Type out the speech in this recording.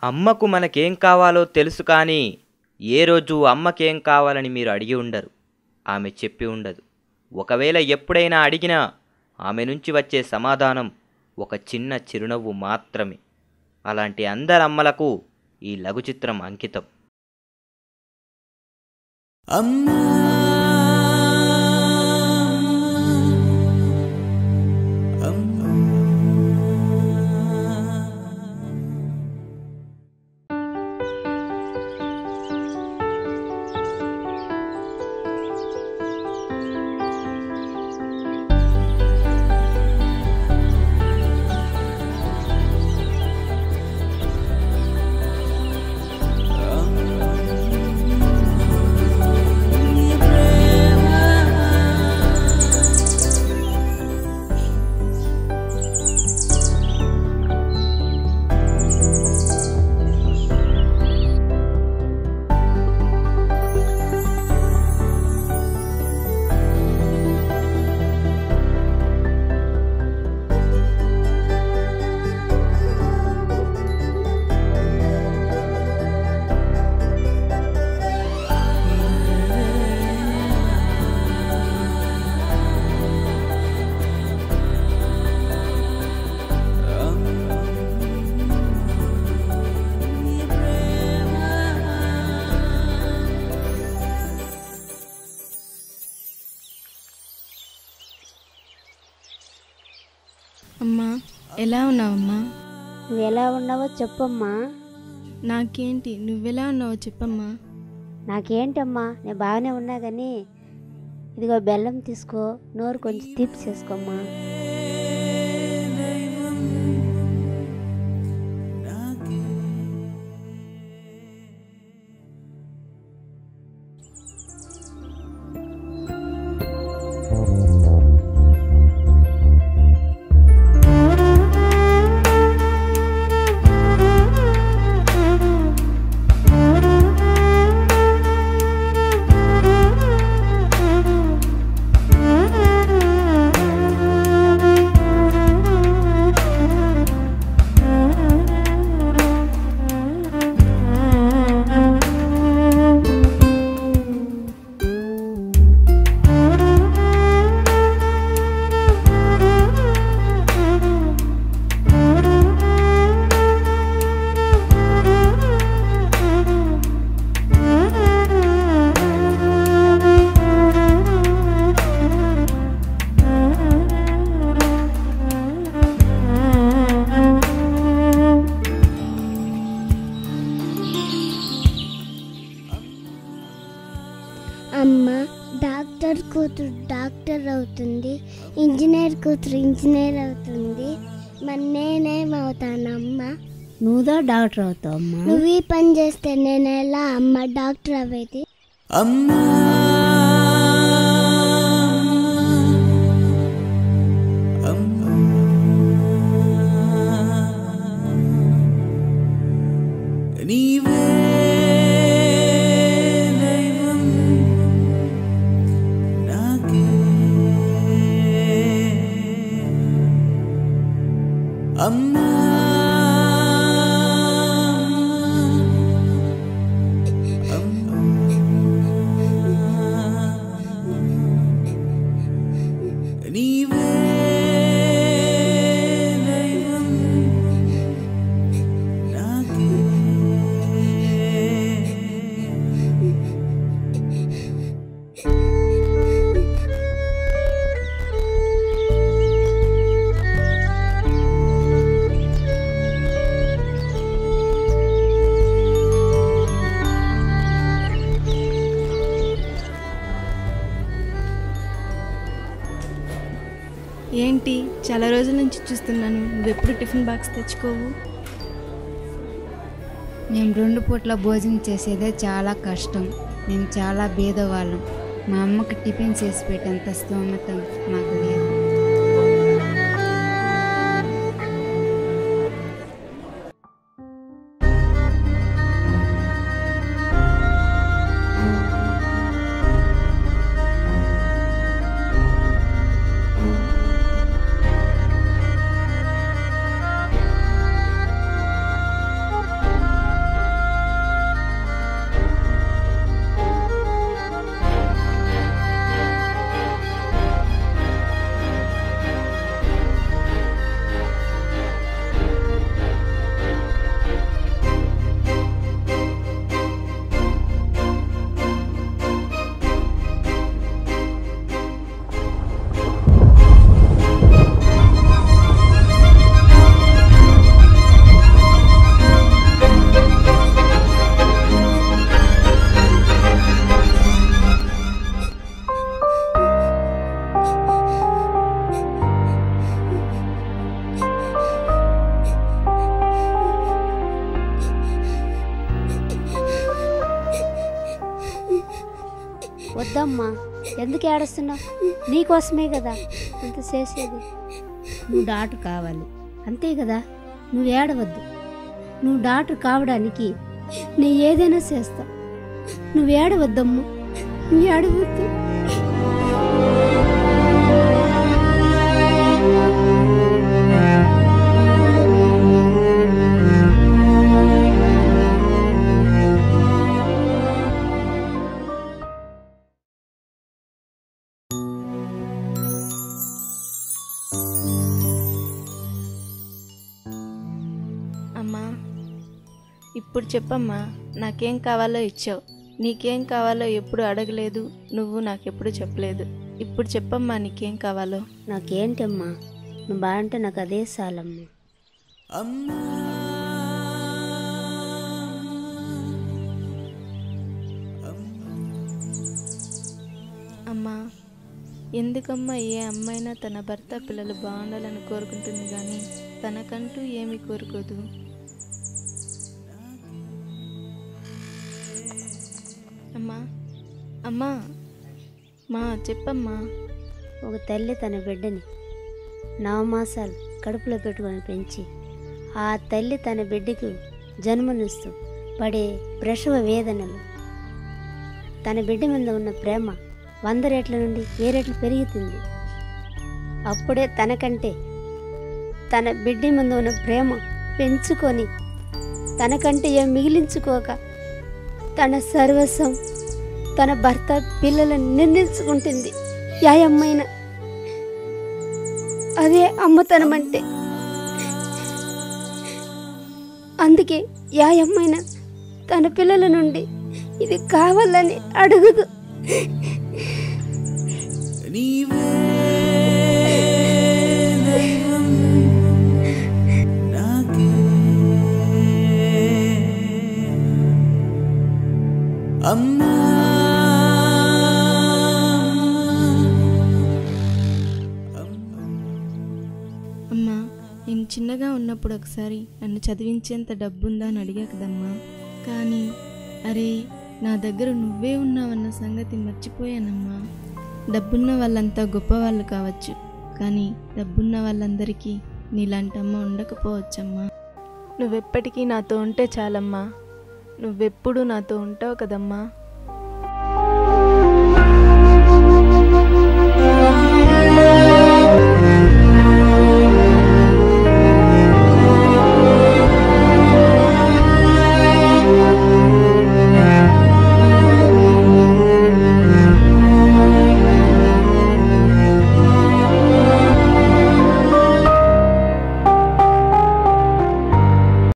అమ్మకు మనకేం కావాలో తెలుసు కానీ ఏ రోజు అమ్మకేం కావాలని మీరు అడిగి ఉండరు ఆమె చెప్పి ఉండదు ఒకవేళ ఎప్పుడైనా అడిగినా ఆమె నుంచి వచ్చే సమాధానం ఒక చిన్న చిరునవ్వు మాత్రమే అలాంటి అందరి అమ్మలకు ఈ లఘు చిత్రం అంకితం అమ్మా అమ్మా అమ్మా ఎలా ఉన్నావమ్మా నువ్వు ఎలా ఉన్నావో చెప్పమ్మా నాకేంటి నువ్వెలా ఉన్నావో చెప్పమ్మా నాకేంటమ్మా నేను బాగానే ఉన్నా కానీ ఇదిగో బెల్లం తీసుకో నోరు కొంచెం తీపి చేసుకోమ్మా అమ్మ డాక్టర్ కూతురు డాక్టర్ అవుతుంది ఇంజనీర్ కూతురు ఇంజనీర్ అవుతుంది మరి నేనేమవుతానమ్మ నువ్వుదా డాక్టర్ అవుతావు అమ్మా నువ్వు ఈ పని చేస్తే నేను ఎలా అమ్మ డాక్టర్ అవ్వేది అమ్మా అమ్మా నీవే దైవం నాకే అమ్మా నీవే దైవం నాకే ఏంటి చాలా రోజుల నుంచి చూస్తున్నాను నువ్వెప్పుడు టిఫిన్ బాక్స్ తెచ్చుకోవు మేము రెండు పూట్ల భోజనం చేసేదే చాలా కష్టం మేము చాలా బీదవాళ్ళం మా అమ్మకి టిఫిన్ చేసి పెట్టేంత స్తోమత మాకు లేదు ఎందుకు ఏడుస్తున్నావు నీకోసమే కదా అంత చేసేది నువ్వు డాక్టర్ కావాలి అంతే కదా నువ్వు ఏడవద్దు నువ్వు డాక్టర్ కావడానికి నేను ఏదైనా చేస్తా నువ్వు ఏడవద్దమ్ము నువ్వు ఏడవద్దు అమ్మా ఇప్పుడు చెప్పమ్మా నాకేం కావాలో ఇచ్చావు నీకేం కావాలో ఎప్పుడు అడగలేదు నువ్వు నాకెప్పుడు చెప్పలేదు ఇప్పుడు చెప్పమ్మా నీకేం కావాలో నాకేంటమ్మా నువ్వు బాగుంటే నాకు అదే చాలమ్మా అమ్మా అమ్మా ఎందుకమ్మా ఏ అమ్మాయినా తన భర్త పిల్లలు బాగుండాలని కోరుకుంటుంది కానీ తనకంటూ ఏమీ కోరుకోదు అమ్మా అమ్మా మా చెప్పమ్మా ఒక తల్లి తన బిడ్డని నవమాసాలు కడుపులో పెట్టుకొని పెంచి ఆ తల్లి తన బిడ్డకు జన్మనిస్తూ పడే ప్రసవ వేదనలు తన బిడ్డ మీద ఉన్న ప్రేమ వంద రేట్ల నుండి వెయ్యి రెట్లు పెరుగుతుంది అప్పుడే తనకంటే తన బిడ్డ మీద ఉన్న ప్రేమ పెంచుకొని తనకంటే ఏం మిగిలించుకోక తన సర్వస్వం తన భర్త పిల్లలను నిర్ణయించుకుంటుంది యాయమ్మైన అదే అమ్మతనం అంటే అందుకే యాయమ్మైన తన పిల్లల నుండి ఇది కావాలని అడుగుదు నీవే దైవం నాకే అమ్మా అమ్మా నేను చిన్నగా ఉన్నప్పుడు ఒకసారి నన్ను చదివించేంత డబ్బుందా అని అడిగా కదమ్మా కానీ అరే నా దగ్గర నువ్వే ఉన్నావన్న సంగతి మర్చిపోయానమ్మా డబ్బున్న వాళ్ళంతా గొప్పవాళ్ళు కావచ్చు కానీ డబ్బున్న వాళ్ళందరికీ నీలాంటి అమ్మ ఉండకపోవచ్చమ్మా నువ్వెప్పటికీ నాతో ఉంటే చాలమ్మా నువ్వెప్పుడు నాతో ఉంటావు కదమ్మా